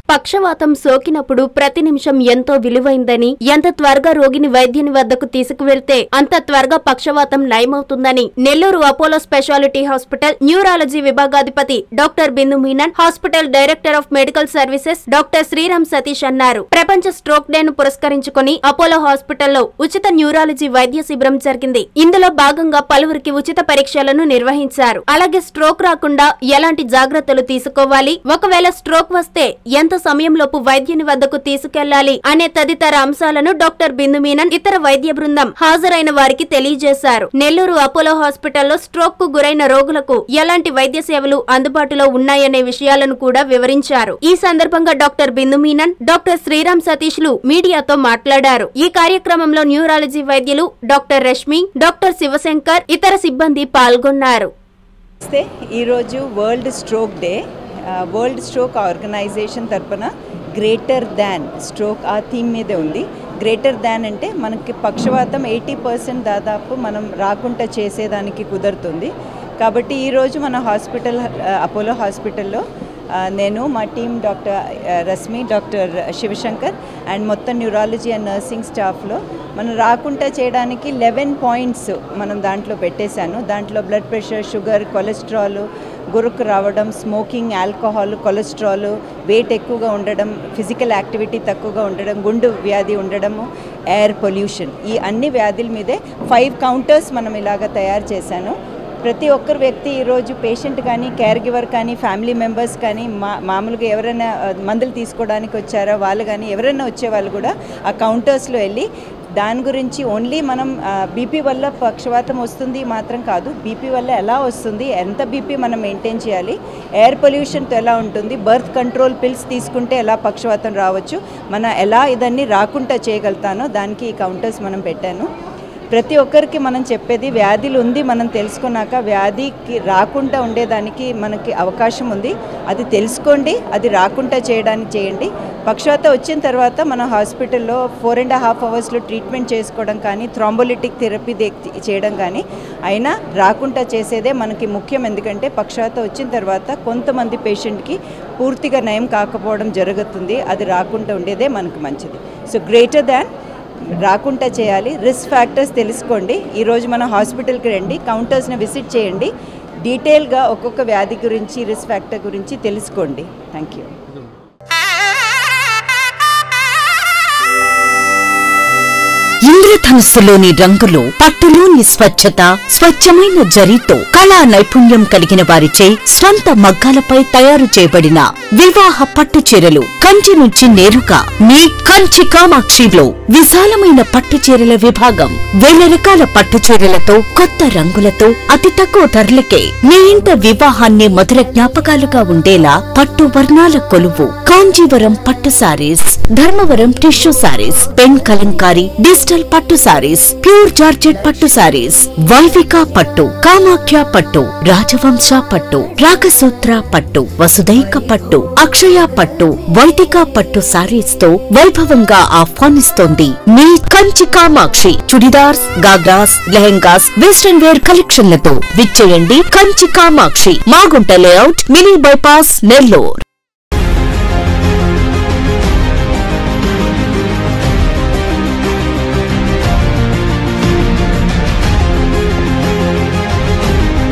పక్షవాతం సోకినప్పుడు ప్రతి నిమిషం ఎంతో విలువైందని ఎంత త్వరగా రోగిని వైద్యుని వద్దకు తీసుకువెళ్తే అంత త్వరగా పక్షవాతం నయమవుతుందని Nellore Apollo speciality hospital neurology విభాగాధిపతి doctor Bindu Menon hospital director of medical services doctor Sriram Satish అన్నారు ప్రపంచ స్ట్రోక్ డే ను పురస్కరించుకుని అపోలో హాస్పిటల్లో ఉచిత న్యూరాలజీ వైద్య శిబిరం జరిగింది ఇందులో భాగంగా పలువురికి ఉచిత పరీక్షలను నిర్వహించారు అలాగే స్ట్రోక్ రాకుండా ఎలాంటి జాగ్రత్తలు తీసుకోవాలి ఒకవేళ స్ట్రోక్ వస్తే ఎంత సమయంలోపు వైద్యుని వద్దకు తీసుకెళ్లాలి అనే తదితర అంశాలను డాక్టర్ బిందు మీనన్ ఇతర వైద్య బృందం హాజరైన వారికి తెలియజేశారు నెల్లూరు అపోలో హాస్పిటల్లో స్ట్రోక్ కు గురైన రోగులకు ఎలాంటి వైద్య సేవలు అందుబాటులో ఉన్నాయనే విషయాలను కూడా వివరించారు ఈ సందర్భంగా డాక్టర్ బిందు మీనన్ డాక్టర్ శ్రీరామ్ సతీష్ లు మీడియాతో మాట్లాడారు ఈ కార్యక్రమంలో న్యూరాలజీ వైద్యులు డాక్టర్ రష్మి డాక్టర్ శివశంకర్ ఇతర సిబ్బంది పాల్గొన్నారు నమస్తే ఈరోజు వరల్డ్ స్ట్రోక్ డే ఆ, వరల్డ్ స్ట్రోక్ ఆర్గనైజేషన్ తరపున గ్రేటర్ దాన్ స్ట్రోక్ ఆ థీమ్ మీదే ఉంది గ్రేటర్ దాన్ అంటే మనకి పక్షవాతం ఎయిటీ పర్సెంట్ దాదాపు మనం రాకుండా చేసేదానికి కుదురుతుంది కాబట్టి ఈరోజు మన హాస్పిటల్ ఆ, అపోలో హాస్పిటల్లో ఆ, నేను మా టీం డాక్టర్ ఆ, రశ్మి డాక్టర్ శివశంకర్ అండ్ మొత్తం న్యూరాలజీ అండ్ నర్సింగ్ స్టాఫ్లో మనం రాకుండా చేయడానికి లెవెన్ పాయింట్స్ మనం దాంట్లో పెట్టేశాను దాంట్లో బ్లడ్ ప్రెషర్ షుగర్ కొలెస్ట్రాల్ గురుకు రావడం స్మోకింగ్ ఆల్కహాల్ కొలెస్ట్రాల్ వెయిట్ ఎక్కువగా ఉండడం ఫిజికల్ యాక్టివిటీ తక్కువగా ఉండడం గుండు వ్యాధి ఉండడము ఎయిర్ పొల్యూషన్ ఈ అన్ని వ్యాధుల మీదే ఫైవ్ కౌంటర్స్ మనం ఇలాగ తయారు చేశాను ప్రతి ఒక్కరు వ్యక్తి ఈరోజు పేషెంట్ కానీ కేర్ గివర్ కానీ ఫ్యామిలీ మెంబర్స్ కానీ మా మామూలుగా ఎవరైనా ఆ, మందులు తీసుకోవడానికి వచ్చారో వాళ్ళు కానీ ఎవరైనా వచ్చే వాళ్ళు కూడా ఆ కౌంటర్స్లో వెళ్ళి దాని గురించి ఓన్లీ మనం బీపీ వల్ల పక్షవాతం వస్తుంది మాత్రం కాదు బీపీ వల్ల ఎలా వస్తుంది ఎంత బీపీ మనం మెయింటైన్ చేయాలి ఎయిర్ పొల్యూషన్తో ఎలా ఉంటుంది బర్త్ కంట్రోల్ పిల్స్ తీసుకుంటే ఎలా పక్షవాతం రావచ్చు మన ఎలా ఇదన్నీ రాకుండా చేయగలుగుతానో దానికి ఈ కౌంటర్స్ మనం పెట్టాను ప్రతి ఒక్కరికి మనం చెప్పేది వ్యాధులు ఉంది మనం తెలుసుకున్నాక వ్యాధికి రాకుండా ఉండేదానికి మనకి అవకాశం ఉంది అది తెలుసుకోండి అది రాకుండా చేయడానికి చేయండి పక్షవాత వచ్చిన తర్వాత మన హాస్పిటల్లో ఫోర్ అండ్ హాఫ్ అవర్స్లో ట్రీట్మెంట్ చేసుకోవడం కానీ థ్రాంబోలిటిక్ థెరపీ చేయడం కానీ అయినా రాకుండా చేసేదే మనకి ముఖ్యం ఎందుకంటే పక్షవాత వచ్చిన తర్వాత కొంతమంది పేషెంట్కి పూర్తిగా నయం కాకపోవడం జరుగుతుంది అది రాకుండా ఉండేదే మనకు మంచిది సో గ్రేటర్ దాన్ రాకుండా చేయాలి రిస్క్ ఫ్యాక్టర్స్ తెలుసుకోండి ఈరోజు మన హాస్పిటల్కి రండి కౌంటర్స్ని విజిట్ చేయండి డీటెయిల్గా ఒక్కొక్క వ్యాధి గురించి రిస్క్ ఫ్యాక్టర్ గురించి తెలుసుకోండి థ్యాంక్ యూ ఇంద్రధనుస్సులోని రంగులు పట్టులోని స్వచ్ఛత స్వచ్ఛమైన జరీతో కళా నైపుణ్యం కలిగిన వారిచే స్వంత మగ్గాలపై తయారు చేయబడిన వివాహ పట్టు చీరలు కంచి నుంచి నేరుగా మీ కంచి కామాక్షిలో విశాలమైన పట్టు చీరల విభాగం వేల రకాల పట్టు చీరలతో కొత్త రంగులతో అతి తక్కువ ధరలకే మీ ఇంట వివాహాన్ని మధుర జ్ఞాపకాలుగా ఉండేలా పట్టు వర్ణాల కొలువు కాంజీవరం పట్టు sarees Dharmavaram tissue sarees pen Kalamkari digital పట్టు సారీస్ ప్యూర్ జార్జెట్ పట్టు సారీస్ వైవిక పట్టు కామాఖ్య పట్టు రాజవంశ పట్టు రాగసూత్ర పట్టు వసుదైక పట్టు అక్షయ పట్టు వైదిక పట్టు సారీస్ తో వైభవంగా ఆహ్వానిస్తోంది మీ కంచి కామాక్షి చుడిదార్స్ గాగ్రాస్ లెహెంగాస్ వెస్టర్న్ వేర్ కలెక్షన్లతో విచ్చేయండి Kanchi Kamakshi Magunta layout mini bypass Nellore